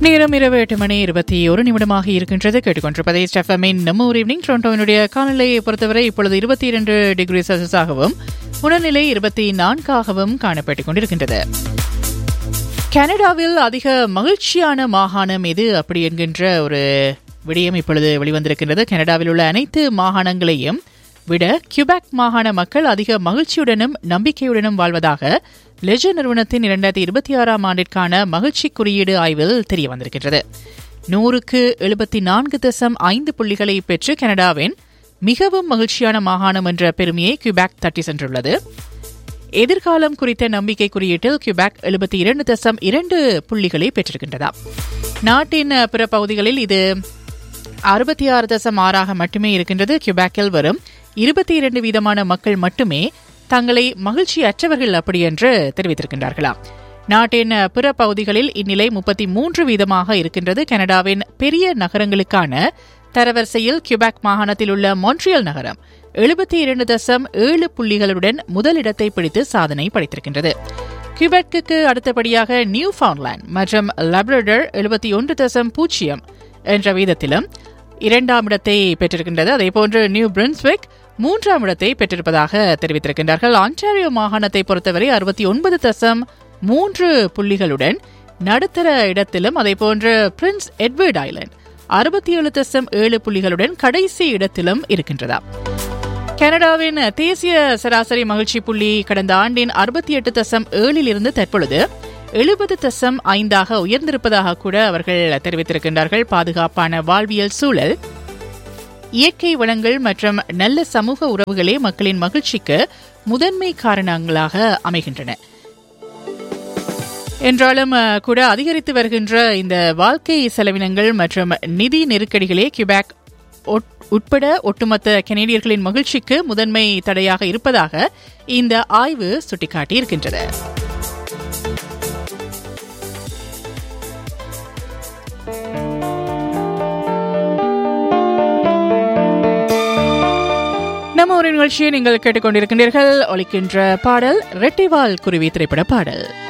நேரம் இரவு எட்டு மணி இருபத்தி ஒரு நிமிடமாக இருக்கின்றது கேட்டுக்கொண்டிருப்பதை ஸ்டெஃபமின் நம்ம ஒரு ஈவினிங் டொரண்டோவினுடைய காலநிலையை பொறுத்தவரை இப்பொழுது இருபத்தி இரண்டு டிகிரி செல்சியஸாகவும் உணர்நிலை இருபத்தி நான்காகவும் காணப்பட்டுக் கொண்டிருக்கின்றது கனடாவில் அதிக மகிழ்ச்சியான மாகாணம் எது அப்படி என்கின்ற ஒரு விடயம் இப்பொழுது வெளிவந்திருக்கின்றது கனடாவில் உள்ள அனைத்து மாகாணங்களையும் விட கியூபேக் மாகாண மக்கள் அதிக மகிழ்ச்சியுடனும் நம்பிக்கையுடனும் வாழ்வதாக லெஜர் நிறுவனத்தின் இரண்டாயிரத்தி இருபத்தி ஆறாம் ஆண்டிற்கான மகிழ்ச்சி குறியீடு ஆய்வில் தெரிய வந்திருக்கின்றது நூறுக்கு எழுபத்தி நான்கு தசம் ஐந்து புள்ளிகளை பெற்று கனடாவின் மிகவும் மகிழ்ச்சியான மாகாணம் என்ற பெருமையை கியூபேக் தட்டி சென்றுள்ளது எதிர்காலம் குறித்த நம்பிக்கை குறியீட்டில் கியூபேக் எழுபத்தி இரண்டு தசம் இரண்டு புள்ளிகளை பெற்றிருக்கின்றதா நாட்டின் பிற பகுதிகளில் இது அறுபத்தி ஆறு தசம் ஆறாக மட்டுமே இருக்கின்றது கியூபேக்கில் வரும் இருபத்தி இரண்டு வீதமான மக்கள் மட்டுமே தங்களை மகிழ்ச்சி அற்றவர்கள் அப்படி என்று தெரிவித்திருக்கின்றார்களாம் நாட்டின் பிற பகுதிகளில் இந்நிலை முப்பத்தி மூன்று வீதமாக இருக்கின்றது கனடாவின் பெரிய நகரங்களுக்கான தரவரிசையில் கியூபேக் மாகாணத்தில் உள்ள மொன்ட்ரியல் நகரம் எழுபத்தி இரண்டு தசம் ஏழு புள்ளிகளுடன் முதலிடத்தை பிடித்து சாதனை படைத்திருக்கின்றது கியூபெக்கு அடுத்தபடியாக நியூ ஃபவுண்ட்லேண்ட் மற்றும் லப்ரடர் எழுபத்தி ஒன்று தசம் பூஜ்ஜியம் என்ற வீதத்திலும் இரண்டாம் இடத்தை பெற்றிருக்கின்றது அதேபோன்று நியூ பிரின்ஸ்விக் மூன்றாம் இடத்தை பெற்றிருப்பதாக தெரிவித்திருக்கின்றார்கள் ஆன்டாரியோ மாகாணத்தை பொறுத்தவரை அறுபத்தி ஒன்பது தசம் மூன்று புள்ளிகளுடன் நடுத்தர இடத்திலும் அதேபோன்று பிரின்ஸ் எட்வர்ட் ஐலண்ட் அறுபத்தி ஏழு தசம் ஏழு புள்ளிகளுடன் கடைசி இடத்திலும் இருக்கின்றதா கனடாவின் தேசிய சராசரி மகிழ்ச்சி புள்ளி கடந்த ஆண்டின் அறுபத்தி எட்டு தசம் ஏழில் இருந்து தற்பொழுது எழுபது தசம் ஐந்தாக உயர்ந்திருப்பதாக கூட அவர்கள் தெரிவித்திருக்கின்றார்கள் பாதுகாப்பான வாழ்வியல் சூழல் இயற்கை வளங்கள் மற்றும் நல்ல சமூக உறவுகளே மக்களின் மகிழ்ச்சிக்கு முதன்மை காரணங்களாக அமைகின்றன என்றாலும் கூட அதிகரித்து வருகின்ற இந்த வாழ்க்கை செலவினங்கள் மற்றும் நிதி நெருக்கடிகளே கியூபேக் உட்பட ஒட்டுமொத்த கனேடியர்களின் மகிழ்ச்சிக்கு முதன்மை தடையாக இருப்பதாக இந்த ஆய்வு சுட்டிக்காட்டியிருக்கின்றது நம்ம ஒரு நிகழ்ச்சியை நீங்கள் கேட்டுக்கொண்டிருக்கின்றீர்கள் ஒலிக்கின்ற பாடல் ரெட்டிவால் குருவி திரைப்பட பாடல்